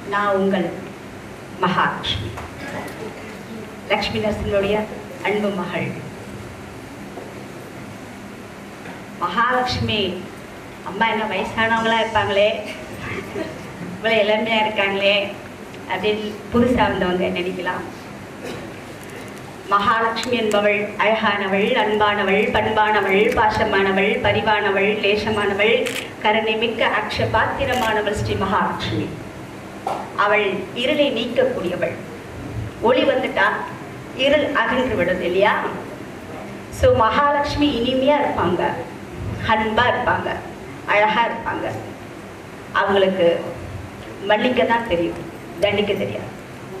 நான் உங்கள் மகாலட்சுமி லக்ஷ்மி நரசிம்மனுடைய அன்பு மகள் மகாலட்சுமி அம்மா என்ன வயசானவங்களா இருப்பாங்களே இவ்வளோ இளமையா இருக்காங்களே அப்படின்னு புதுசா வந்தவங்க நினைக்கலாம் மகாலட்சுமி என்பவள் அழகானவள் அன்பானவள் பண்பானவள் பாசமானவள் பரிவானவள் லேசமானவள் கருணை மிக்க அக்ஷ பாத்திரமானவள் ஸ்ரீ மகாலட்சுமி அவள் இருளை நீக்கக்கூடியவள் ஒளி வந்துட்டா இருள் அகன்று விடுது இல்லையா ஸோ மகாலட்சுமி இனிமையா இருப்பாங்க அன்பா இருப்பாங்க அழகா இருப்பாங்க அவங்களுக்கு மன்னிக்க தான் தெரியும் தண்டிக்க தெரியாது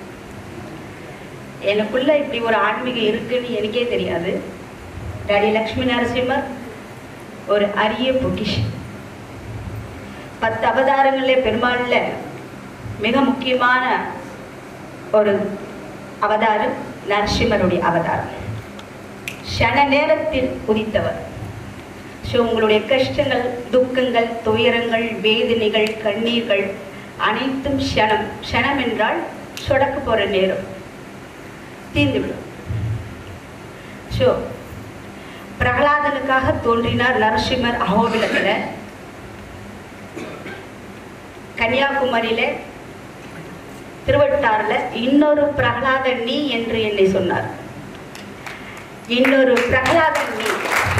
எனக்குள்ள இப்படி ஒரு ஆன்மீகம் இருக்குன்னு எனக்கே தெரியாது டாடி லக்ஷ்மி நரசிம்மர் ஒரு அரிய பொக்கிஷம் பத்து அவதாரங்களிலே பெருமாள்ல மிக முக்கியமான ஒரு அவதாரம் நரசிம்மருடைய அவதாரம் க்ஷண நேரத்தில் உதித்தவர் ஸோ உங்களுடைய கஷ்டங்கள் துக்கங்கள் துயரங்கள் வேதனைகள் கண்ணீர்கள் அனைத்தும் க்ஷணம் க்ஷணம் என்றால் சொடக்கு போகிற நேரம் தீர்ந்துவிடும் ஸோ பிரகலாதனுக்காக தோன்றினார் நரசிம்மர் அகோபிலத்தில் கன்னியாகுமரியில திருவட்டாறுல இன்னொரு பிரகலாதன் நீ என்று என்னை சொன்னார் இன்னொரு பிரகலாதன் நீ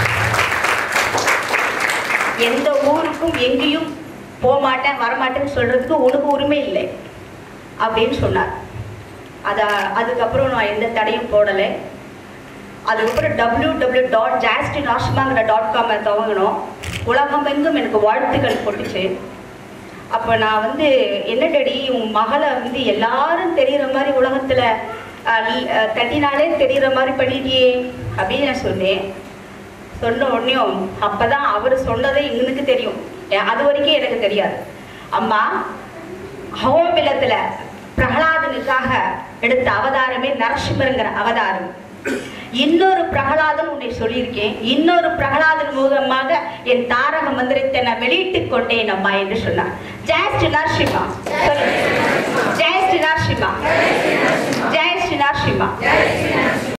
எந்த ஊருக்கும் எங்கேயும் போக மாட்டேன் வரமாட்டேன்னு சொல்றதுக்கு உனக்கு உரிமை இல்லை அப்படின்னு சொன்னார் அத அதுக்கப்புறம் நான் எந்த தடையும் போடலை அதுக்கப்புறம் டபிள்யூ டபிள்யூ டாட் ஜாஸ்டின் ஆஷ்மாங்கிற டாட் காமை துவங்கினோம் உலகமெங்கும் எனக்கு வாழ்த்துக்கள் போட்டுச்சு அப்போ நான் வந்து என்ன டேடி உன் மகளை வந்து எல்லாரும் தெரிகிற மாதிரி உலகத்தில் தட்டினாலே தெரிகிற மாதிரி பண்ணிட்டியே அப்படின்னு நான் சொன்னேன் சொன்ன உடனேயும் அப்போ தான் அவர் சொன்னதே எங்களுக்கு தெரியும் ஏ- அது வரைக்கும் எனக்கு தெரியாது அம்மா ஹோமிலத்தில் பிரகலாதனுக்காக எடுத்த அவதாரமே நரசிம்மருங்கிற அவதாரம் இன்னொரு பிரகலாதன் உன்னை சொல்லியிருக்கேன் இன்னொரு பிரகலாதன் மூலமாக என் தாரக மந்திரத்தை நான் வெளியிட்டுக் கொண்டேன் அம்மா என்று சொன்னார் ஜெய் ஸ்ரீ நரசிம்மா சொல்லுங்க. ஜெய் ஸ்ரீ நரசிம்மா ஜெய் ஸ்ரீ நரசிம்மா